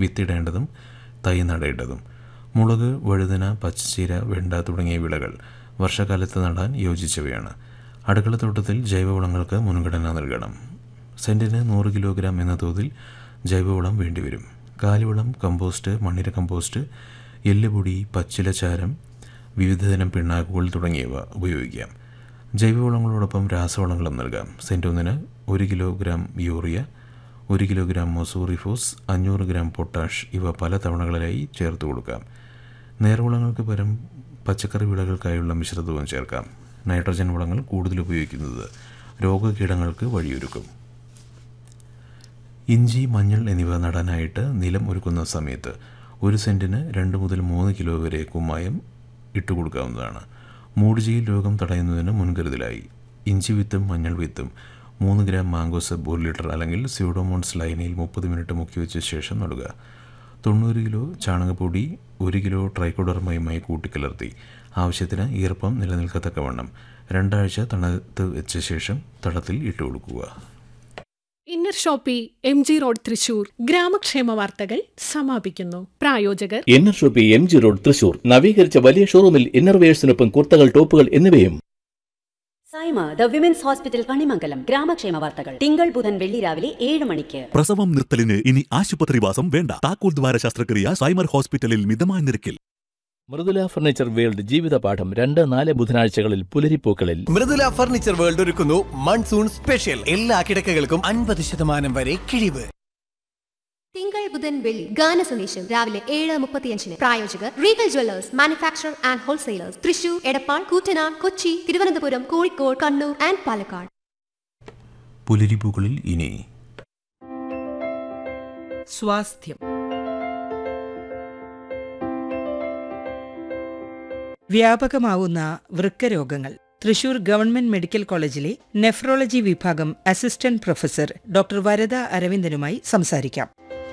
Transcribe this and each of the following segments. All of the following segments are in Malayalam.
വിത്തിടേണ്ടതും തൈ നടേണ്ടതും മുളക് വഴുതന പച്ചച്ചീര വെണ്ട തുടങ്ങിയ വിളകൾ വർഷകാലത്ത് നടാൻ യോജിച്ചവയാണ് അടുക്കളത്തോട്ടത്തിൽ ജൈവവളങ്ങൾക്ക് മുൻഗണന നൽകണം സെൻറ്റിന് നൂറ് കിലോഗ്രാം എന്ന തോതിൽ ജൈവവളം വേണ്ടിവരും കാലിവളം കമ്പോസ്റ്റ് മണ്ണിര കമ്പോസ്റ്റ് എല്ലുപൊടി പച്ചിലച്ചാരം വിവിധതരം പിണ്ണാക്കുകൾ തുടങ്ങിയവ ഉപയോഗിക്കാം ജൈവവളങ്ങളോടൊപ്പം രാസവളങ്ങളും നൽകാം സെൻറ്റൊന്നിന് ഒരു കിലോഗ്രാം യൂറിയ ഒരു കിലോഗ്രാം മൊസൂറിഫോസ് അഞ്ഞൂറ് ഗ്രാം പൊട്ടാഷ് ഇവ പല തവണകളിലായി ചേർത്ത് കൊടുക്കാം നേർവളങ്ങൾക്ക് പകരം പച്ചക്കറി വിളകൾക്കായുള്ള മിശ്രിതവും ചേർക്കാം നൈട്രജൻ വളങ്ങൾ കൂടുതൽ ഉപയോഗിക്കുന്നത് രോഗകീടങ്ങൾക്ക് വഴിയൊരുക്കും ഇഞ്ചി മഞ്ഞൾ എന്നിവ നടാനായിട്ട് നിലം ഒരുക്കുന്ന സമയത്ത് ഒരു സെൻറ്റിന് രണ്ട് മുതൽ മൂന്ന് കിലോ വരെ കുമ്മായം ഇട്ടുകൊടുക്കാവുന്നതാണ് മൂടുചീൽ രോഗം തടയുന്നതിന് മുൻകരുതലായി ഇഞ്ചി വിത്തും മഞ്ഞൾ വിത്തും മൂന്ന് ഗ്രാം മാങ്കോസബ് ഒരു ലിറ്റർ അല്ലെങ്കിൽ സ്യൂഡോമോൺസ് ലൈനയിൽ മുപ്പത് മിനിറ്റ് മുക്കി വെച്ച ശേഷം നടുക തൊണ്ണൂറ് കിലോ ചാണകപ്പൊടി ഒരു കിലോ ട്രൈക്കോഡർമയുമായി കൂട്ടിക്കലർത്തി ആവശ്യത്തിന് ഈർപ്പം നിലനിൽക്കത്തക്കവണ്ണം രണ്ടാഴ്ച തണുത്ത് വെച്ച ശേഷം തടത്തിൽ ഇട്ടുകൊടുക്കുക inner shoppe M G road Thrissur ഗ്രാമക്ഷേമ വാർത്തകൾ സമാപിക്കുന്നു പ്രായോജകർ inner shoppe M G road Thrissur നവീകരിച്ച വലിയ ഷോറൂമിൽ ഇന്നർവെയേഴ്സിനൊപ്പം കുർത്തകൾ ടോപ്പുകൾ എന്നിവയും Saima the women's hospital Kanimangalam ഗ്രാമക്ഷേമ വാർത്തകൾ തിങ്കൾ ബുധൻ വെള്ളി രാവിലെ ഏഴ് മണിക്ക് പ്രസവം നിർത്തലിന് ഇനി ആശുപത്രിവാസം വേണ്ട താക്കോൽ ദ്വാര ശസ്ത്രക്രിയ സൈമർ ഹോസ്പിറ്റലിൽ മിതമായ നിരക്കിൽ മൃദുല ഫർണിച്ചർ വേൾഡ് ജീവിതപാഠം രണ്ട് നാല് ബുധനാഴ്ചകളിൽ പുലരിപ്പൂക്കളിൽ മൃദുല ഫർണിച്ചർ വേൾഡ് ഒരുക്കുന്നു മൺസൂൺ സ്പെഷ്യൽ എല്ലാ കിടക്കകൾക്കും അൻപത് ശതമാനം വരെ കിഴിവ് തിങ്കൾ ബുധൻ വെള്ളി ഗാന സന്ദേശം രാവിലെ ഏഴ് മുപ്പത്തിയഞ്ചിന് പ്രായോജകർ Regal jewellers manufacture and wholesalers Thrissur Edappal Koottanad Kochi Thiruvananthapuram Kozhikode Kannur and Palakkad പുലരിപ്പൂക്കളിൽ ഇനി സ്വാസ്ഥ്യം വ്യാപകമാവുന്ന വൃക്കരോഗങ്ങൾ തൃശൂർ ഗവൺമെന്റ് മെഡിക്കൽ കോളേജിലെ നെഫ്രോളജി വിഭാഗം അസിസ്റ്റന്റ് പ്രൊഫസർ ഡോക്ടർ വരദ അരവിന്ദനുമായി സംസാരിക്കാം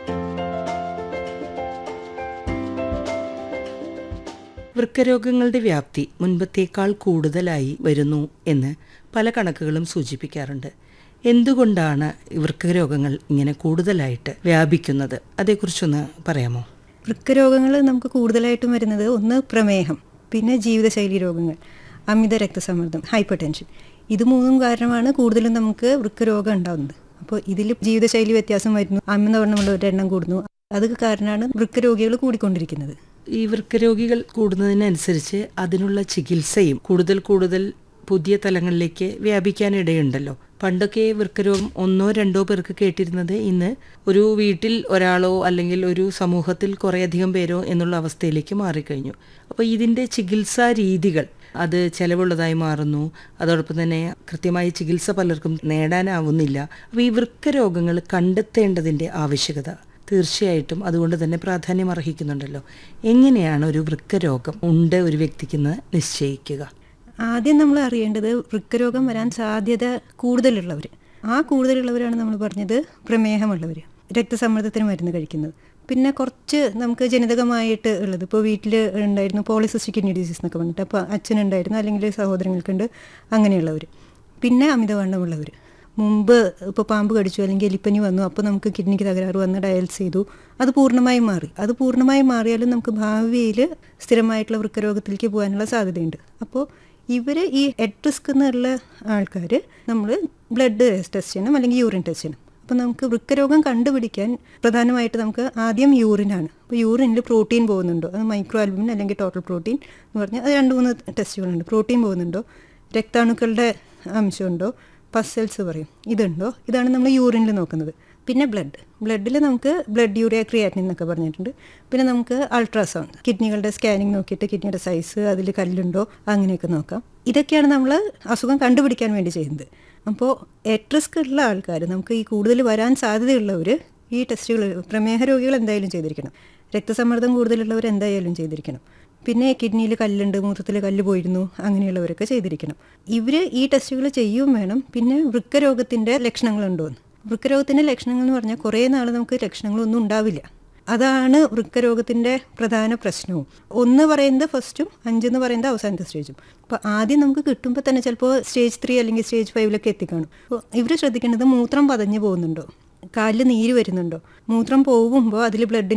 വൃക്കരോഗങ്ങളുടെ വ്യാപ്തി മുൻപത്തേക്കാൾ കൂടുതലായി വരുന്നു എന്ന് പല കണക്കുകളും സൂചിപ്പിക്കാറുണ്ട് എന്തുകൊണ്ടാണ് ഈ വൃക്കരോഗങ്ങൾ ഇങ്ങനെ കൂടുതലായിട്ട് വ്യാപിക്കുന്നത് അതേക്കുറിച്ചൊന്ന് പറയാമോ വൃക്കരോഗങ്ങൾ നമുക്ക് കൂടുതലായിട്ടും വരുന്നത് ഒന്ന് പ്രമേഹം പിന്നെ ജീവിതശൈലി രോഗങ്ങൾ അമിത രക്തസമ്മർദ്ദം ഹൈപ്പർ ടെൻഷൻ ഇത് മൂന്നും കാരണമാണ് കൂടുതലും നമുക്ക് വൃക്കരോഗം ഉണ്ടാകുന്നത് അപ്പോൾ ഇതിൽ ജീവിതശൈലി വ്യത്യാസം വരുന്നു അമിതവണ്ണമുള്ളവരുടെ എണ്ണം കൂടുന്നു അത് കാരണമാണ് വൃക്കരോഗികൾ കൂടിക്കൊണ്ടിരിക്കുന്നത് ഈ വൃക്കരോഗികൾ കൂടുന്നതിനനുസരിച്ച് അതിനുള്ള ചികിത്സയും കൂടുതൽ കൂടുതൽ പുതിയ തലങ്ങളിലേക്ക് വ്യാപിക്കാനിടയുണ്ടല്ലോ പണ്ടൊക്കെ വൃക്കരോഗം ഒന്നോ രണ്ടോ പേർക്ക് കേട്ടിരുന്നത് ഇന്ന് ഒരു വീട്ടിൽ ഒരാളോ അല്ലെങ്കിൽ ഒരു സമൂഹത്തിൽ കുറേയധികം പേരോ എന്നുള്ള അവസ്ഥയിലേക്ക് മാറിക്കഴിഞ്ഞു അപ്പോൾ ഇതിൻ്റെ ചികിത്സാ രീതികൾ അത് ചെലവുള്ളതായി മാറുന്നു അതോടൊപ്പം തന്നെ കൃത്യമായി ചികിത്സ പലർക്കും നേടാനാവുന്നില്ല അപ്പോൾ ഈ വൃക്കരോഗങ്ങൾ കണ്ടെത്തേണ്ടതിൻ്റെ ആവശ്യകത തീർച്ചയായിട്ടും അതുകൊണ്ട് തന്നെ പ്രാധാന്യം അർഹിക്കുന്നുണ്ടല്ലോ എങ്ങനെയാണ് ഒരു വൃക്കരോഗം ഉണ്ട് ഒരു വ്യക്തിക്കെന്ന് നിശ്ചയിക്കുക ആദ്യം നമ്മൾ അറിയേണ്ടത് വൃക്കരോഗം വരാൻ സാധ്യത കൂടുതലുള്ളവർ ആ കൂടുതലുള്ളവരാണ് നമ്മൾ പറഞ്ഞത് പ്രമേഹമുള്ളവർ രക്തസമ്മർദ്ദത്തിന് മരുന്ന് കഴിക്കുന്നത് പിന്നെ കുറച്ച് നമുക്ക് ജനിതകമായിട്ട് ഉള്ളത് ഇപ്പോൾ വീട്ടിൽ ഉണ്ടായിരുന്നു പോളിസിസ്റ്റിക് കിഡ്നി ഡിസീസ് എന്നൊക്കെ പറഞ്ഞിട്ട് അപ്പോൾ അച്ഛനുണ്ടായിരുന്നു അല്ലെങ്കിൽ സഹോദരങ്ങൾക്കുണ്ട് അങ്ങനെയുള്ളവർ പിന്നെ അമിതവണ്ണമുള്ളവർ മുമ്പ് ഇപ്പോൾ പാമ്പ് കടിച്ചു അല്ലെങ്കിൽ എലിപ്പനി വന്നു അപ്പോൾ നമുക്ക് കിഡ്നിക്ക് തകരാറ് വന്ന് ഡയൽസ് ചെയ്തു അത് പൂർണ്ണമായും മാറി അത് പൂർണ്ണമായും മാറിയാലും നമുക്ക് ഭാവിയിൽ സ്ഥിരമായിട്ടുള്ള വൃക്കരോഗത്തിലേക്ക് പോകാനുള്ള സാധ്യതയുണ്ട് അപ്പോൾ ഇവർ ഈ എഡ് റിസ്ക് എന്നുള്ള ആൾക്കാർ നമ്മൾ ബ്ലഡ് ടെസ്റ്റ് ചെയ്യണം അല്ലെങ്കിൽ യൂറിൻ ടെസ്റ്റ് ചെയ്യണം അപ്പോൾ നമുക്ക് വൃക്കരോഗം കണ്ടുപിടിക്കാൻ പ്രധാനമായിട്ട് നമുക്ക് ആദ്യം യൂറിനാണ് അപ്പോൾ യൂറിനിൽ പ്രോട്ടീൻ പോകുന്നുണ്ടോ അത് മൈക്രോ ആൽബുമിൻ അല്ലെങ്കിൽ ടോട്ടൽ പ്രോട്ടീൻ എന്ന് പറഞ്ഞാൽ അത് രണ്ട് മൂന്ന് ടെസ്റ്റുകളുണ്ട് പ്രോട്ടീൻ പോകുന്നുണ്ടോ രക്താണുക്കളുടെ അംശമുണ്ടോ പസൽസ് പറയും ഇതുണ്ടോ ഇതാണ് നമ്മൾ യൂറിനിൽ നോക്കുന്നത് പിന്നെ ബ്ലഡ് ബ്ലഡിൽ നമുക്ക് ബ്ലഡ് യൂറിയ ക്രിയാറ്റിൻ എന്നൊക്കെ പറഞ്ഞിട്ടുണ്ട് പിന്നെ നമുക്ക് അൾട്രാസൗണ്ട് കിഡ്നികളുടെ സ്കാനിങ് നോക്കിയിട്ട് കിഡ്നിയുടെ സൈസ് അതിൽ കല്ലുണ്ടോ അങ്ങനെയൊക്കെ നോക്കാം ഇതൊക്കെയാണ് നമ്മൾ അസുഖം കണ്ടുപിടിക്കാൻ വേണ്ടി ചെയ്യുന്നത് അപ്പോൾ എറ്റ് റിസ്ക് ഉള്ള ആൾക്കാർ നമുക്ക് ഈ കൂടുതൽ വരാൻ സാധ്യതയുള്ളവർ ഈ ടെസ്റ്റുകൾ പ്രമേഹ രോഗികൾ എന്തായാലും ചെയ്തിരിക്കണം രക്തസമ്മർദ്ദം കൂടുതലുള്ളവർ എന്തായാലും ചെയ്തിരിക്കണം പിന്നെ കിഡ്നിയിൽ കല്ലുണ്ട് മൂത്രത്തിൽ കല്ല് പോയിരുന്നു അങ്ങനെയുള്ളവരൊക്കെ ചെയ്തിരിക്കണം ഇവർ ഈ ടെസ്റ്റുകൾ ചെയ്യും വേണം പിന്നെ വൃക്കരോഗത്തിൻ്റെ ലക്ഷണങ്ങളുണ്ടോ എന്ന് വൃക്കരോഗത്തിൻ്റെ ലക്ഷണങ്ങൾ എന്ന് പറഞ്ഞാൽ കുറേ നാൾ നമുക്ക് ലക്ഷണങ്ങളൊന്നും ഉണ്ടാവില്ല അതാണ് വൃക്കരോഗത്തിൻ്റെ പ്രധാന പ്രശ്നവും ഒന്ന് പറയുന്നത് ഫസ്റ്റും അഞ്ചെന്ന് പറയുന്നത് അവസാനത്തെ സ്റ്റേജും അപ്പോൾ ആദ്യം നമുക്ക് കിട്ടുമ്പോൾ തന്നെ ചിലപ്പോൾ സ്റ്റേജ് ത്രീ അല്ലെങ്കിൽ സ്റ്റേജ് ഫൈവിലൊക്കെ എത്തിക്കാണും അപ്പോൾ ഇവർ ശ്രദ്ധിക്കേണ്ടത് മൂത്രം പതഞ്ഞു പോകുന്നുണ്ടോ കാലിൽ നീര് വരുന്നുണ്ടോ മൂത്രം പോകുമ്പോൾ അതിൽ ബ്ലഡ്